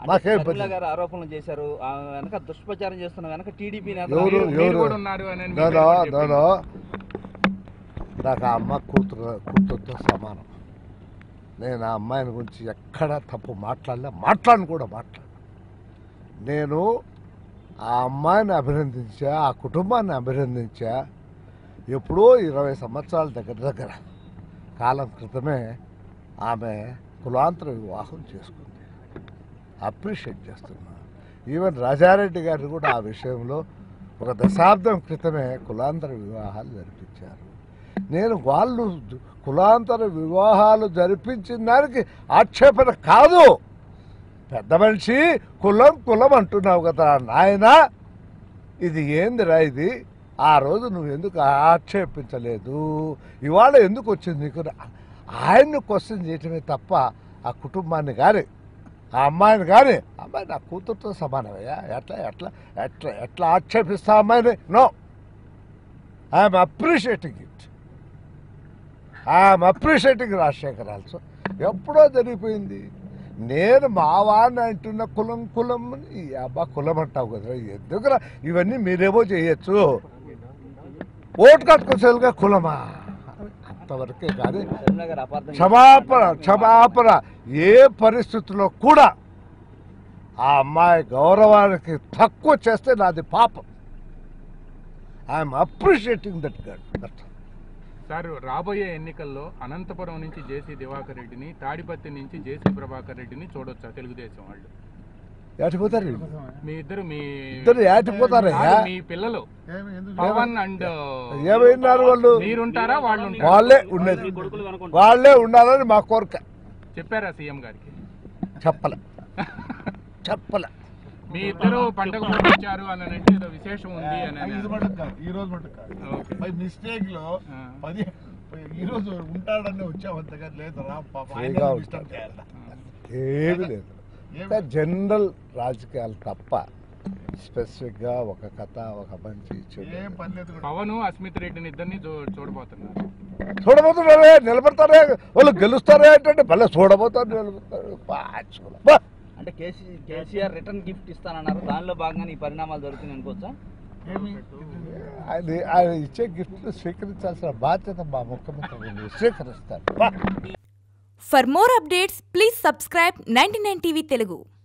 మాకేం షర్మిల ఇబ్బంది గారు ఆరోపణలు చేశారు ఆ వెనక దుష్ప్రచారం చేస్తున్న వెనక టీడీపీ నేత ఎవరు మీరు- మీరు ఎవరు కూడా ఉన్నారు అని మీ నో పేరు కూడా చెప్పింది. నో నాకు ఆ అమ్మ కూతురు కూతురుతో సమానం నేను ఆ అమ్మాయిని గురించి ఎక్కడ తప్పు మాట్లాడలే మాట్లాడను కూడా మాట్లాడు నేను ఆ అమ్మాయిని అభినందించా ఆ కుటుంబాన్ని అభినందించా ఎప్పుడో ఇరవై సంవత్సరాల దగ్గర దగ్గర కాలం క్రితమే ఆమె కులాంతర వివాహం చేసుకుంది అప్రిషియేట్ చేస్తున్నా ఈవెన్ రాజారెడ్డి గారు కూడా ఆ విషయంలో ఒక దశాబ్దం క్రితమే కులాంతర వివాహాలు జరిపించారు నేను వాళ్ళు కులాంతర వివాహాలు జరిపించిన దానికి ఆక్షేపణ కాదు పెద్ద మనిషి కులం కులం అంటున్నావు కదా నాయన ఇది ఏందిరా ఇది ఆ రోజు నువ్వు ఎందుకు ఆక్షేపించలేదు ఇవాళ ఎందుకు వచ్చింది నీకు ఆయన్ని క్వశ్చన్ చేయటమే తప్ప ఆ కుటుంబాన్ని కానీ ఆ అమ్మాయిని కానీ అమ్మాయి నా కూతురుతో సమానమయ్యా ఎట్లా ఎట్లా ఎట్లా ఎట్లా ఆక్షేపిస్తా అమ్మాయిని no I'm appreciating it I'm appreciating Rajasekhar also ఎప్పుడో జరిగిపోయింది నేను మా వాడిని అంటున్న కులం కులం అని, ఈ అబ్బా కులం అంటావు కదా ఎందుకురా ఇవన్నీ మీరేమో చేయొచ్చు ఓటు కట్టుకోసేలుగా కులమా అంతవరకే కానీ షర్మిల గారు అపార్థం క్షమాపణ క్షమాపణ ఏ పరిస్థితుల్లో కూడా ఆ అమ్మాయి గౌరవానికి తక్కువ చేస్తే నాది పాపం I'm appreciating that god that sir రాబోయే ఎన్నికల్లో అనంతపురం నుంచి జేసీ దివాకర్ రెడ్డిని తాడిపత్రి నుంచి జేసీ ప్రభాకర్ రెడ్డిని చూడొచ్చా తెలుగుదేశం వాళ్ళు ఏటిపోతారు వీళ్ళు? మీ ఇద్దరు మీ ఇద్దరు ఏటిపోతారయ్యా కాదు, మీ పిల్లలు పవన్ అండ్ ఏమైనారు వాళ్ళు మీరుంటారా వాళ్ళు ఉంటారా? వాళ్ళే ఉండేది వాళ్ళే ఉండాలని మా కోరిక చెప్పారా సీఎం గారికి చెప్పలే చెప్పలే మీ ఇద్దరు పండగ పండించారు అని అంటే ఏదో విశేషం ఉంది అని ఇది అన్నారు. మటుకు కాదు ఈ రోజు మటుకు కాదు ఓకే. బై మిస్టేక్ లో ఆ. పది ఈ రోజు ఉంటాడని వచ్చాం అంతగా లేదు రా పాప ఆయన ఫ్రీగా డిస్టర్బ్ ఉంటాడు. చేయాలి ఏమి లేదు ఏమి- ఇంకా జనరల్ రాజకీయాలు తప్ప స్పెసిఫిక్గా ఒక కథ ఒక మంచి చెడు ఏం పని లేదు కూడా. పవన్ అస్మిత్ రెడ్డిని ఇద్దరిని చూ- చూడబోతున్నారు చూడబోతున్నారే నిలబడతారే వాళ్ళు గెలుస్తారే అంటే భలే చూడబోతారు నిలబడతారు బా, చూడ. బా. అంటే కేసీ కేసీఆర్ రిటర్న్ గిఫ్ట్ ఇస్తానన్నారు దానిలో భాగంగా ఈ పరిణామాలు జరుగుతున్నాయి అనుకోవచ్చా ఏమి ఆయన ఆయన ఇచ్చే గిఫ్ట్లు స్వీకరించాల్సిన బాధ్యత మా ముఖ్యమంత్రి ఉంది. స్వీకరిస్తారు బా. For more updates, please subscribe 99 TV Telugu.